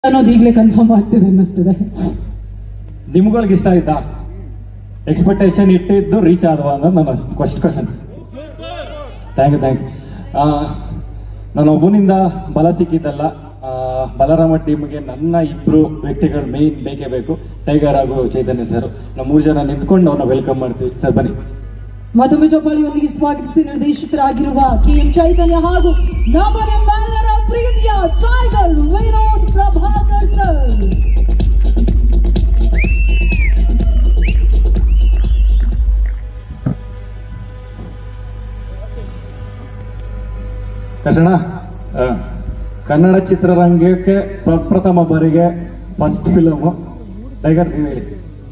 ಅನ್ನೋದು ಈಗಲೇ ಕನ್ಫರ್ಮ್ ಆಗ್ತಿದೆ ಅನ್ನಿಸ್ತಿದೆ ನಿಮ್ಗಳಿಗೆ ಇಷ್ಟ ಆಯ್ತಾ ಎಕ್ಸ್ಪೆಕ್ಟೇಷನ್ ಇಟ್ಟಿದ್ದು ರೀಚ್ ಆದವ ಅನ್ನೋದು ನನ್ನ first question thank you thank you ನಾನು ಒಬ್ಬನಿಂದ ಬಲ ಸಿಕ್ಕಿದ್ದಲ್ಲ ಆ, ಬಲರಾಮ ಟೀಮ್ಗೆ ನನ್ನ ಇಬ್ರು ವ್ಯಕ್ತಿಗಳು ಮೇನ್ ಬೇಕೇ ಬೇಕು ಟೈಗರ್ ಹಾಗೂ ಚೈತನ್ಯ ಸರ್ ನಾವು ಮೂರು ಜನ ನಿಂತ್ಕೊಂಡು ಅವ್ರನ್ನ ವೆಲ್ಕಮ್ ಮಾಡ್ತೀವಿ ಸರ್ ಬನ್ನಿ ಮಧುಮೆ ಚೌಪಾಳಿಯೊಂದಿಗೆ ಸ್ವಾಗತಿಸಿ ನಿರ್ದೇಶಕರಾಗಿರುವ ಕೆ ಎಂ ಚೈತನ್ಯ ಹಾಗೂ ನಮ್ಮ ನಿಮ್ಮೆಲ್ಲರ ಪ್ರೀತಿಯ ಟೈಗರ್ ವಿನೋದ್ ಪ್ರಭಾಕರ್ ಸರ್ ಕನ್ನಡ ಆ, ಕನ್ನಡ ಚಿತ್ರರಂಗಕ್ಕೆ ಪ್ರಪ್ರಥಮ ಬಾರಿಗೆ ಫಸ್ಟ್ ಫಿಲಮು ಟೈಗರ್ ನೀವು ಹೇಳಿ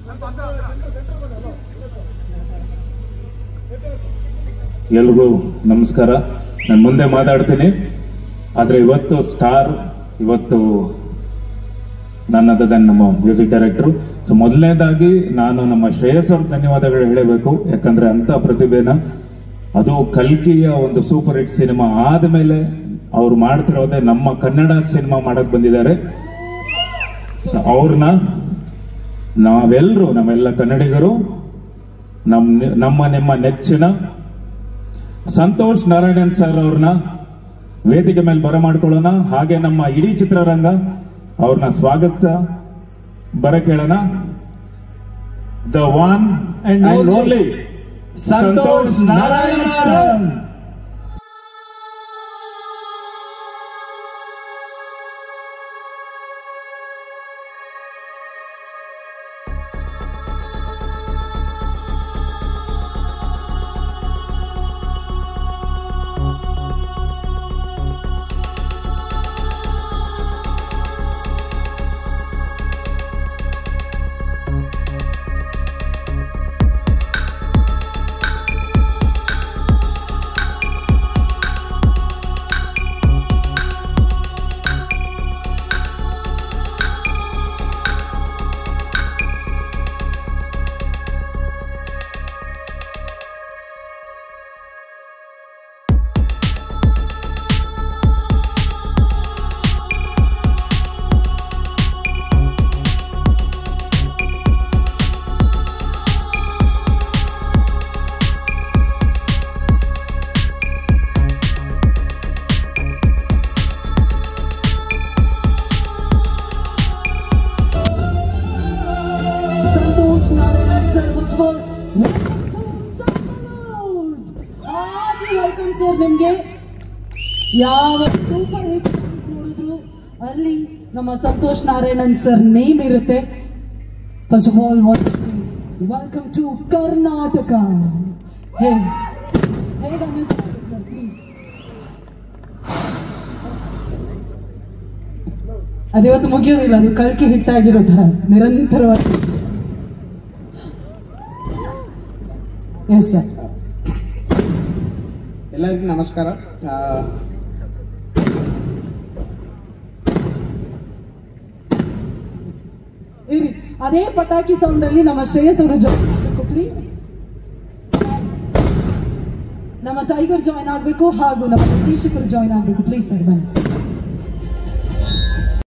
ಎಲ್ರಿಗೂ ನಮಸ್ಕಾರ ನಾನು ಮುಂದೆ ಮಾತಾಡ್ತೀನಿ ಆದರೆ ಇವತ್ತು ಸ್ಟಾರ್ ಇವತ್ತು ನನ್ನದ ನಮ್ಮ ಮ್ಯೂಸಿಕ್ ಡೈರೆಕ್ಟ್ರು ಸೊ ಮೊದಲನೇದಾಗಿ ನಾನು ನಮ್ಮ ಶ್ರೇಯಸ್ ಅವ್ರಿಗೆ ಧನ್ಯವಾದಗಳು ಹೇಳಬೇಕು ಯಾಕಂದ್ರೆ ಅಂತ ಪ್ರತಿಭೆನ ಅದು ಕಲ್ಕಿಯ ಒಂದು ಸೂಪರ್ ಹಿಟ್ ಸಿನಿಮಾ ಆದಮೇಲೆ ಅವ್ರು ಮಾಡ್ತಿರೋದೇ ನಮ್ಮ ಕನ್ನಡ ಸಿನಿಮಾ ಮಾಡಕ್ ಬಂದಿದ್ದಾರೆ ಅವ್ರನ್ನ ನಾವೆಲ್ಲರೂ ನಮ್ಮೆಲ್ಲ ಕನ್ನಡಿಗರು ನಮ್ಮ ನಮ್ಮ ನಿಮ್ಮ ನೆಚ್ಚಿನ ಸಂತೋಷ್ ನಾರಾಯಣನ್ ಸರ್ ಅವ್ರನ್ನ ವೇದಿಕೆ ಮೇಲೆ ಬರಮಾಡ್ಕೊಳ್ಳೋಣ ಹಾಗೆ ನಮ್ಮ ಇಡೀ ಚಿತ್ರರಂಗ ಅವ್ರನ್ನ ಸ್ವಾಗತ ಬರ ಕೇಳೋಣ the one And and only only Santosh Narayan sir. Santosh Narayan sir first all welcome to salute ಹಾಗೆ ವೆಲ್ಕಮ್ ಸರ್ ನಿಮಗೆ ಯಾವ ಸೂಪರ್ ಹಿಟ್ ನೋಡಿದ್ರು ಅಲ್ಲಿ ನಮ್ಮ ಸಂತೋಷ್ ನಾರಾಯಣನ್ ಸರ್ ನೇಮ್ ಇರುತ್ತೆ first of all welcome to Karnataka ಹೇ ಹೇಗೆ ಅನ್ನಿಸ್ತಾ ಇದೆ ಸರ್ ಪ್ಲೀಸ್ ಅದಿವತ್ತು ಮುಗಿಯೋದಿಲ್ಲ ಅದು ಕಳ್ಕಿ ಹಿಟ್ಟಾಗಿರೋ ಥರ ನಿರಂತರವಾಗಿ ಎಸ್ ಸರ್ ಎಲ್ಲರಿಗೂ ನಮಸ್ಕಾರ ಆ, ಇರಿ ಅದೇ ಪಟಾಕಿ ಸೌಂಡ್ ಅಲ್ಲಿ ನಮ್ಮ ಶ್ರೇಯಸ್ ಅವರು ಜಾಯ್ನ್ ಆಗಬೇಕು ಪ್ಲೀಸ್ ನಮ್ಮ ಟೈಗರ್ ಜಾಯ್ನ್ ಆಗಬೇಕು ಹಾಗೂ ನಮ್ಮ ನಿರ್ದೇಶಕರು ಜಾಯ್ನ್ ಆಗಬೇಕು ಪ್ಲೀಸ್ ಸರ್ ಬನ್ನಿ